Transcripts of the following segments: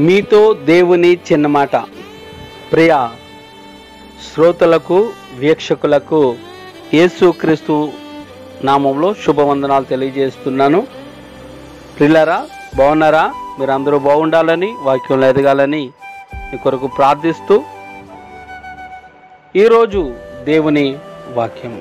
మీతో దేవుని చిన్న మాట ప్రియ శ్రోతలకు వీక్షకులకు యేసుక్రీస్తు నామంలో శుభవందనాలు తెలియజేస్తున్నాను ప్రిల్లరా బాగున్నారా మీరు అందరూ బాగుండాలని వాక్యంలో ఎదగాలని మీ కొరకు ప్రార్థిస్తూ ఈరోజు దేవుని వాక్యం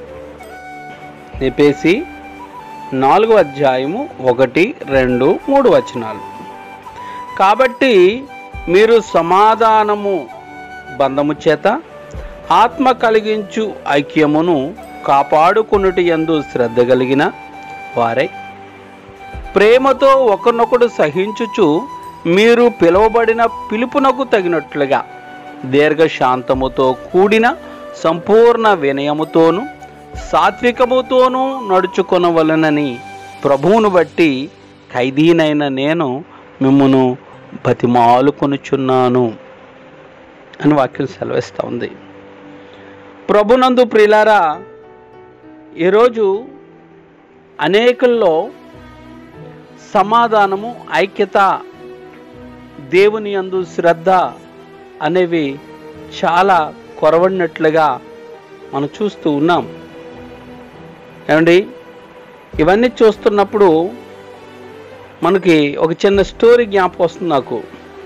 నిపేసి నాలుగో అధ్యాయము ఒకటి రెండు మూడు వచనాలు కాబట్టి మీరు సమాధానము బంధము చేత ఆత్మ కలిగించు ఐక్యమును కాపాడుకున్నటి యందు శ్రద్ధ కలిగిన వారై ప్రేమతో ఒకరినొకడు సహించుచు మీరు పిలువబడిన పిలుపునకు తగినట్లుగా దీర్ఘశాంతముతో కూడిన సంపూర్ణ వినయముతోను సాత్వికముతోనూ నడుచుకొనవలనని ప్రభువును బట్టి ఖైదీనైన నేను మిమ్మును బతిమాలుకొనుచున్నాను అని వాక్యం సెలవిస్తూ ఉంది ప్రభునందు ప్రియులారా ఈరోజు అనేకుల్లో సమాధానము ఐక్యత దేవుని అందు శ్రద్ధ అనేవి చాలా కొరవడినట్లుగా మనం చూస్తూ ఉన్నాం ఏమండి ఇవన్నీ చూస్తున్నప్పుడు మనకి ఒక చిన్న స్టోరీ జ్ఞాపకం వస్తుంది నాకు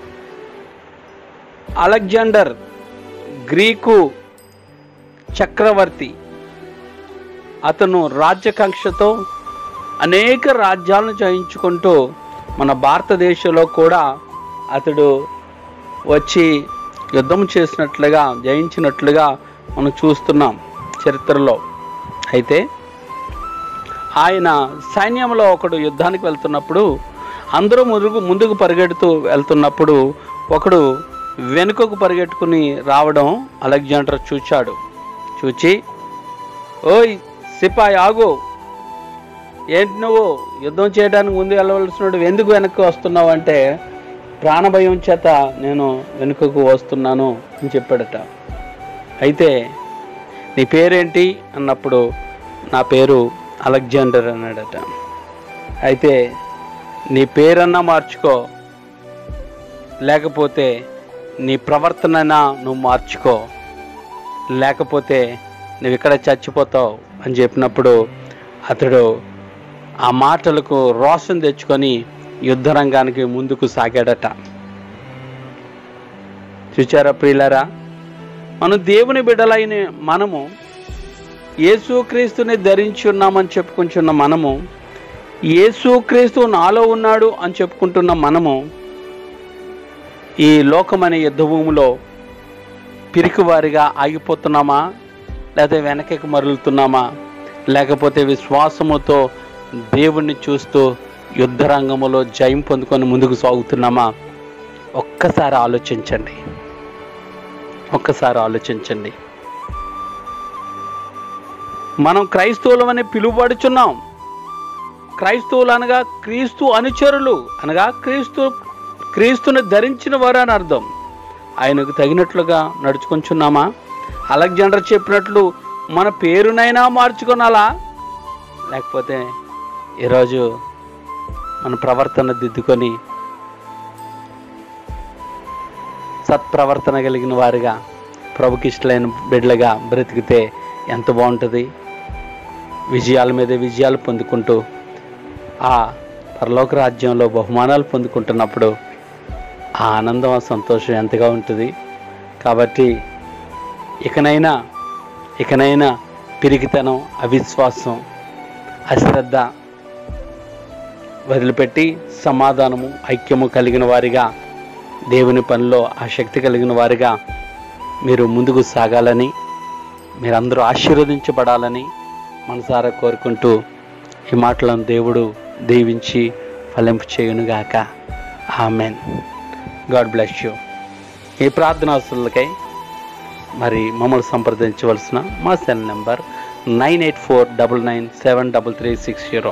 అలెగ్జాండర్ గ్రీకు చక్రవర్తి అతను రాజ్యకాంక్షతో అనేక రాజ్యాలను జయించుకుంటూ మన భారతదేశంలో కూడా అతడు వచ్చి యుద్ధం చేసినట్లుగా జయించినట్లుగా మనం చూస్తున్నాం చరిత్రలో అయితే ఆయన సైన్యంలో ఒకడు యుద్ధానికి వెళ్తున్నప్పుడు అందరూ ముందుకు ముందుకు పరిగెడుతూ వెళ్తున్నప్పుడు ఒకడు వెనుకకు పరిగెట్టుకుని రావడం అలెగ్జాండర్ చూచాడు చూచి ఓయ్ సిపాయి ఆగు ఏంటి నువ్వు యుద్ధం చేయడానికి ముందు వెళ్ళవలసినప్పుడు ఎందుకు వెనక్కి వస్తున్నావు అంటే ప్రాణభయం చేత నేను వెనుకకు వస్తున్నాను అని చెప్పాడట అయితే నీ పేరేంటి అన్నప్పుడు నా పేరు అలెగ్జాండర్ అన్నాడట అయితే నీ పేరన్నా మార్చుకో లేకపోతే నీ ప్రవర్తనైనా నువ్వు మార్చుకో లేకపోతే నువ్వు ఇక్కడ చచ్చిపోతావు అని చెప్పినప్పుడు అతడు ఆ మాటలకు రోషం తెచ్చుకొని యుద్ధరంగానికి ముందుకు సాగాడట చూచారా ప్రియులరా మనం దేవుని బిడ్డలైన మనము యేసుక్రీస్తుని ధరించి ఉన్నామని చెప్పుకుంటున్న మనము యేసుక్రీస్తు నాలో ఉన్నాడు అని చెప్పుకుంటున్న మనము ఈ లోకమనే యుద్ధ భూమిలో పిరికివారిగా ఆగిపోతున్నామా లేదా వెనకకి మరలుతున్నామా లేకపోతే విశ్వాసముతో దేవుణ్ణి చూస్తూ యుద్ధరంగంలో జయం పొందుకొని ముందుకు సాగుతున్నామా ఒక్కసారి ఆలోచించండి ఒక్కసారి ఆలోచించండి మనం క్రైస్తవులమని పిలువబడుచున్నాం క్రైస్తవులు అనగా క్రీస్తు అనుచరులు అనగా క్రీస్తు క్రీస్తుని ధరించిన వారు అని అర్థం ఆయనకు తగినట్లుగా నడుచుకుంటున్నామా అలెగ్జాండర్ చెప్పినట్లు మన పేరునైనా మార్చుకోనాలా లేకపోతే ఈరోజు మన ప్రవర్తన దిద్దుకొని సత్ప్రవర్తన కలిగిన వారిగా ప్రభుకి ఇష్టలైన బిడ్డలుగా బ్రతికితే ఎంత బాగుంటుంది విజయాల మీద విజయాలు పొందుకుంటూ ఆ పరలోక రాజ్యంలో బహుమానాలు పొందుకుంటున్నప్పుడు ఆ ఆనందం ఆ సంతోషం ఎంతగా ఉంటుంది కాబట్టి ఇకనైనా ఇకనైనా పిరికితనం అవిశ్వాసం అశ్రద్ధ వదిలిపెట్టి సమాధానము ఐక్యము కలిగిన వారిగా దేవుని పనిలో ఆ శక్తి కలిగిన వారిగా మీరు ముందుకు సాగాలని మీరందరూ ఆశీర్వదించబడాలని మనసారా కోరుకుంటూ ఈ మాటలను దేవుడు దీవించి ఫలింపు చేయునుగాక ఆమెన్ గాడ్ బ్లెస్ యూ ఈ ప్రార్థనాస్తులకై మరి మమ్మల్ని సంప్రదించవలసిన మా cell number nine eight four double nine seven double three six zero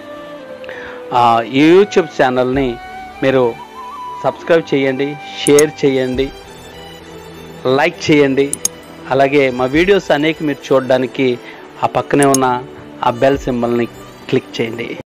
ఈ యూట్యూబ్ ఛానల్ని మీరు సబ్స్క్రైబ్ చేయండి షేర్ చేయండి లైక్ చేయండి అలాగే మా వీడియోస్ అనేక మీరు చూడడానికి ఆ పక్కనే ఉన్న ఆ బెల్ సింబల్ని క్లిక్ చేయండి